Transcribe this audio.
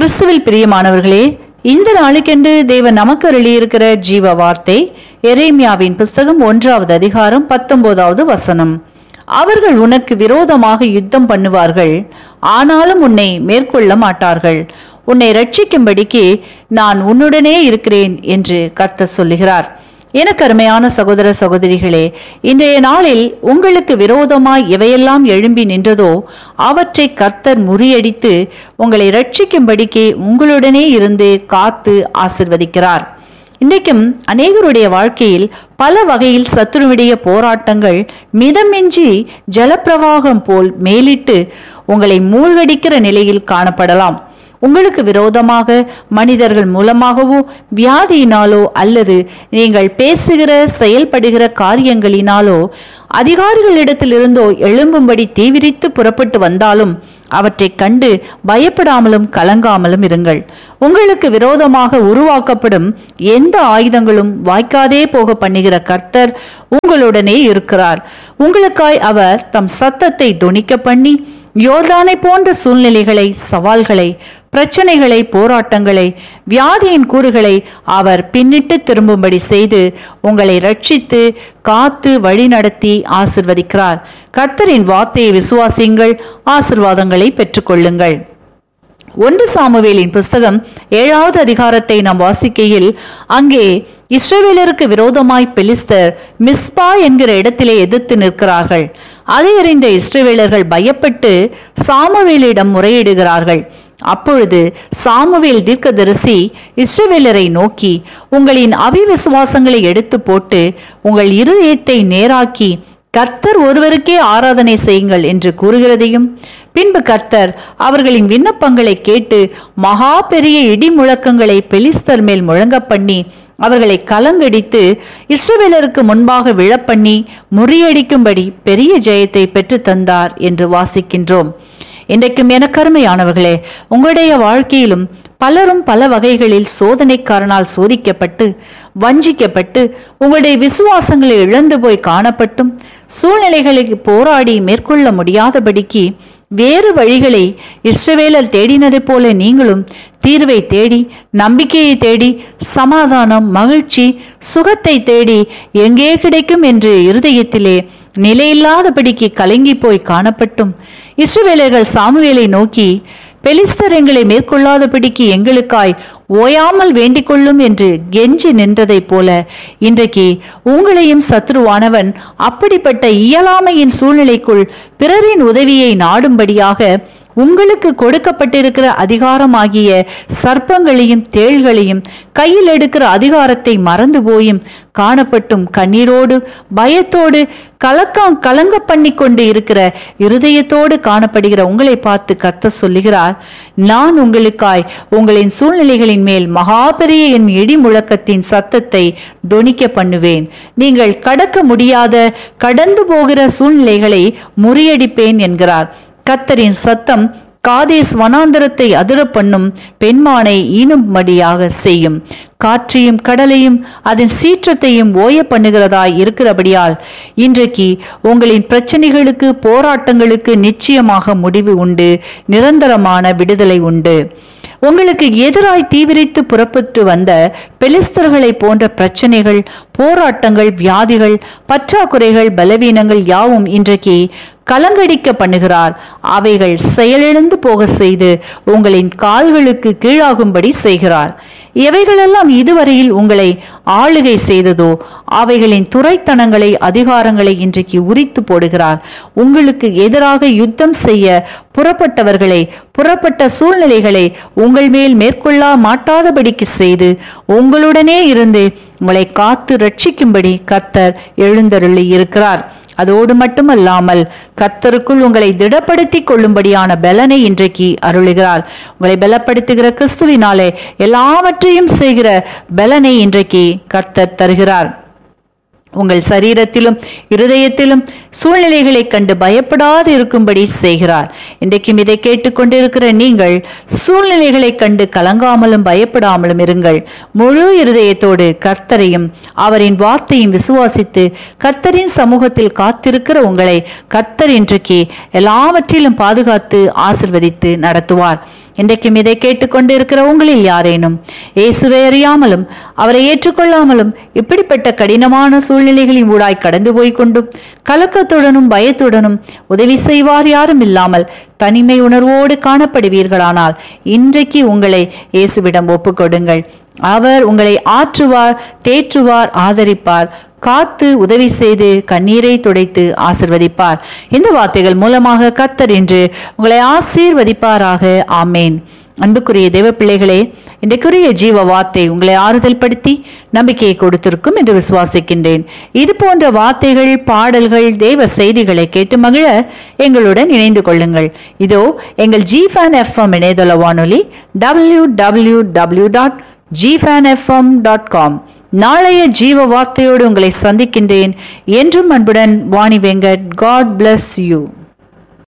கிறிஸ்துவில் பிரியமானவர்களே இந்த நாளுக்கென்று தேவன் நமக்கு அருளியிருக்கிற ஜீவ வார்த்தை எரேமியாவின் புஸ்தகம் ஒன்றாவது அதிகாரம் பத்தொன்பதாவது வசனம் அவர்கள் உனக்கு விரோதமாக யுத்தம் பண்ணுவார்கள் ஆனாலும் உன்னை மேற்கொள்ள மாட்டார்கள் உன்னை ரட்சிக்கும்படிக்கு நான் உன்னுடனே இருக்கிறேன் என்று கர்த்தர் சொல்லுகிறார் எனக்கு அருமையான சகோதர சகோதரிகளே இன்றைய நாளில் உங்களுக்கு விரோதமாய் எவையெல்லாம் எழும்பி நின்றதோ அவற்றை கர்த்தர் முறியடித்து உங்களை ரட்சிக்கும்படிக்கு உங்களுடனே இருந்து காத்து ஆசிர்வதிக்கிறார் இன்றைக்கும் அநேகருடைய வாழ்க்கையில் பல வகையில் சத்துருவுடைய போராட்டங்கள் மிதமின்றி ஜலப்பிரவாகம் போல் மேலிட்டு உங்களை மூழ்கடிக்கிற நிலையில் காணப்படலாம் உங்களுக்கு விரோதமாக மனிதர்கள் மூலமாகவோ வியாதியினாலோ அல்லது நீங்கள் பேசுகிற செயல்படுகிற காரியங்களினாலோ அதிகாரிகளிடத்திலிருந்தோ எழும்பும்படி தீவிரித்து புறப்பட்டு வந்தாலும் அவற்றைக் கண்டு பயப்படாமலும் கலங்காமலும் இருங்கள் உங்களுக்கு விரோதமாக உருவாக்கப்படும் எந்த ஆயுதங்களும் வாய்க்காதே போக பண்ணுகிற கர்த்தர் உங்களுடனே இருக்கிறார் உங்களுக்காய் அவர் தம் சத்தத்தை தொனிக்க பண்ணி யோர்தானை போன்ற சூழ்நிலைகளை சவால்களை பிரச்சனைகளை போராட்டங்களை வியாதியின் கூறுகளை அவர் பின்னிட்டு திரும்பும்படி செய்து உங்களை ரட்சித்து காத்து வழிநடத்தி ஆசிர்வதிக்கிறார் கர்த்தரின் வார்த்தையை விசுவாசியுங்கள் ஆசிர்வாதங்களை பெற்றுக்கொள்ளுங்கள் ஒன்று சாமுவேலின் புஸ்தகம் ஏழாவது அதிகாரத்தை நாம் வாசிக்கையில் அங்கே இஸ்ரவேலருக்கு விரோதமாய் பெலிஸ்தர் மிஸ்பா என்கிற இடத்திலே எதிர்த்து நிற்கிறார்கள் அதை அறிந்த இஸ்ரவேலர்கள் பயப்பட்டு சாமுவேலிடம் முறையிடுகிறார்கள் அப்பொழுது சாமுவேல் தீர்க்கதரிசி இஸ்ரவேலரை நோக்கி உங்களின் அவிவிசுவாசங்களை எடுத்து போட்டு உங்கள் இருதயத்தை நேராக்கி கர்த்தர் ஒருவருக்கே ஆராதனை செய்யுங்கள் என்று கூறுகிறதையும் பின்பு கர்த்தர் அவர்களின் விண்ணப்பங்களை கேட்டு மகா பெரிய இடி முழக்கங்களை பெலிஸ்தர் மேல் முழங்க பண்ணி அவர்களை கலங்கடித்து இஸ்ரவேலருக்கு முன்பாக விழப்பண்ணி முறியடிக்கும்படி பெரிய ஜெயத்தை பெற்று தந்தார் என்று வாசிக்கின்றோம் இன்றைக்கும் எனக்கருமையானவர்களே உங்களுடைய வாழ்க்கையிலும் பலரும் பல வகைகளில் சோதனைக்காரனால் சோதிக்கப்பட்டு வஞ்சிக்கப்பட்டு உங்களுடைய விசுவாசங்களை இழந்து போய் காணப்பட்டும் சூழ்நிலைகளுக்கு போராடி மேற்கொள்ள முடியாதபடிக்கு வேறு வழிகளை இஸ்ரவேலர் தேடினது போல நீங்களும் தீர்வை தேடி நம்பிக்கையை தேடி சமாதானம் மகிழ்ச்சி சுகத்தை தேடி எங்கே கிடைக்கும் என்று இருதயத்திலே நிலையில்லாதபடிக்கு கலங்கி போய் காணப்பட்டும் இஸ்ரவேலர்கள் சாமுவேலை நோக்கி பெலிஸ்தர் எங்களை மேற்கொள்ளாதபடிக்கு எங்களுக்காய் ஓயாமல் வேண்டிக் கொள்ளும் என்று கெஞ்சி நின்றதைப் போல இன்றைக்கு உங்களையும் சத்ருவானவன் அப்படிப்பட்ட இயலாமையின் சூழ்நிலைக்குள் பிறரின் உதவியை நாடும்படியாக உங்களுக்கு கொடுக்கப்பட்டிருக்கிற அதிகாரமாகிய சர்ப்பங்களையும் தேள்களையும் கையில் எடுக்கிற அதிகாரத்தை மறந்து போயும் காணப்பட்டும் கண்ணீரோடு பயத்தோடு கலக்கம் கலங்க பண்ணி கொண்டு இருக்கிற இருதயத்தோடு காணப்படுகிற உங்களை பார்த்து கத்த சொல்லுகிறார் நான் உங்களுக்காய் உங்களின் சூழ்நிலைகளின் மேல் மகா பெரிய என் இடி முழக்கத்தின் சத்தத்தை தொனிக்க பண்ணுவேன் நீங்கள் கடக்க முடியாத கடந்து போகிற சூழ்நிலைகளை முறியடிப்பேன் என்கிறார் கத்தரின் சத்தம் காதேஸ் வனாந்தரத்தை அதிர பண்ணும் பெண்மானை ஈனும்படியாக செய்யும் காற்றையும் கடலையும் அதன் சீற்றத்தையும் ஓய பண்ணுகிறதாய் இருக்கிறபடியால் இன்றைக்கு உங்களின் பிரச்சனைகளுக்கு போராட்டங்களுக்கு நிச்சயமாக முடிவு உண்டு நிரந்தரமான விடுதலை உண்டு உங்களுக்கு எதிராய் தீவிரித்து புறப்பட்டு வந்த பெலிஸ்தர்களை போன்ற பிரச்சனைகள் போராட்டங்கள் வியாதிகள் பற்றாக்குறைகள் பலவீனங்கள் யாவும் இன்றைக்கு கலங்கடிக்க பண்ணுகிறார் அவைகள் செயலிழந்து போக செய்து உங்களின் கால்களுக்கு கீழாகும்படி செய்கிறார் எவைகளெல்லாம் இதுவரையில் உங்களை ஆளுகை செய்ததோ அவைகளின் துறைத்தனங்களை அதிகாரங்களை இன்றைக்கு உரித்து போடுகிறார் உங்களுக்கு எதிராக யுத்தம் செய்ய புறப்பட்டவர்களை புறப்பட்ட சூழ்நிலைகளை உங்கள் மேல் மேற்கொள்ளா மாட்டாதபடிக்கு செய்து உங்களுடனே இருந்து உங்களை காத்து ரட்சிக்கும்படி கர்த்தர் எழுந்தருளி இருக்கிறார் அதோடு மட்டுமல்லாமல் கர்த்தருக்குள் உங்களை திடப்படுத்திக் கொள்ளும்படியான பலனை இன்றைக்கு அருளுகிறார் உங்களை பலப்படுத்துகிற கிறிஸ்துவினாலே எல்லாவற்றையும் செய்கிற பலனை இன்றைக்கு கர்த்தர் தருகிறார் உங்கள் சரீரத்திலும் இருதயத்திலும் சூழ்நிலைகளைக் கண்டு பயப்படாது இருக்கும்படி செய்கிறார் இன்றைக்கும் இதை கேட்டுக்கொண்டிருக்கிற நீங்கள் சூழ்நிலைகளைக் கண்டு கலங்காமலும் பயப்படாமலும் இருங்கள் முழு இருதயத்தோடு கர்த்தரையும் அவரின் வார்த்தையும் விசுவாசித்து கர்த்தரின் சமூகத்தில் காத்திருக்கிற உங்களை கர்த்தர் இன்றைக்கு எல்லாவற்றிலும் பாதுகாத்து ஆசிர்வதித்து நடத்துவார் இன்றைக்கும் இதை கேட்டுக்கொண்டு இருக்கிற உங்களில் யாரேனும் இயேசுவை அறியாமலும் அவரை ஏற்றுக்கொள்ளாமலும் இப்படிப்பட்ட கடினமான சூழ்நிலைகளின் ஊடாய் கடந்து போய் கொண்டும் கலக்கத்துடனும் பயத்துடனும் உதவி செய்வார் யாரும் இல்லாமல் தனிமை உணர்வோடு காணப்படுவீர்களானால் இன்றைக்கு உங்களை இயேசுவிடம் ஒப்புக்கொடுங்கள் அவர் உங்களை ஆற்றுவார் தேற்றுவார் ஆதரிப்பார் காத்து உதவி செய்து கண்ணீரை துடைத்து ஆசிர்வதிப்பார் இந்த வார்த்தைகள் மூலமாக கத்தர் என்று உங்களை ஆசீர்வதிப்பாராக ஆமேன் அன்புக்குரிய தேவ பிள்ளைகளே இன்றைக்குரிய ஜீவ வார்த்தை உங்களை ஆறுதல் படுத்தி நம்பிக்கையை கொடுத்திருக்கும் என்று விசுவாசிக்கின்றேன் இது போன்ற வார்த்தைகள் பாடல்கள் தேவ செய்திகளை கேட்டு மகிழ எங்களுடன் இணைந்து கொள்ளுங்கள் இதோ எங்கள் ஜி ஃபேன் எஃப்எம் இணையதள வானொலி W W W dot G fan FM dot com நாளைய ஜீவ வார்த்தையோடு உங்களை சந்திக்கின்றேன் என்றும் அன்புடன் Vani Venkat god bless you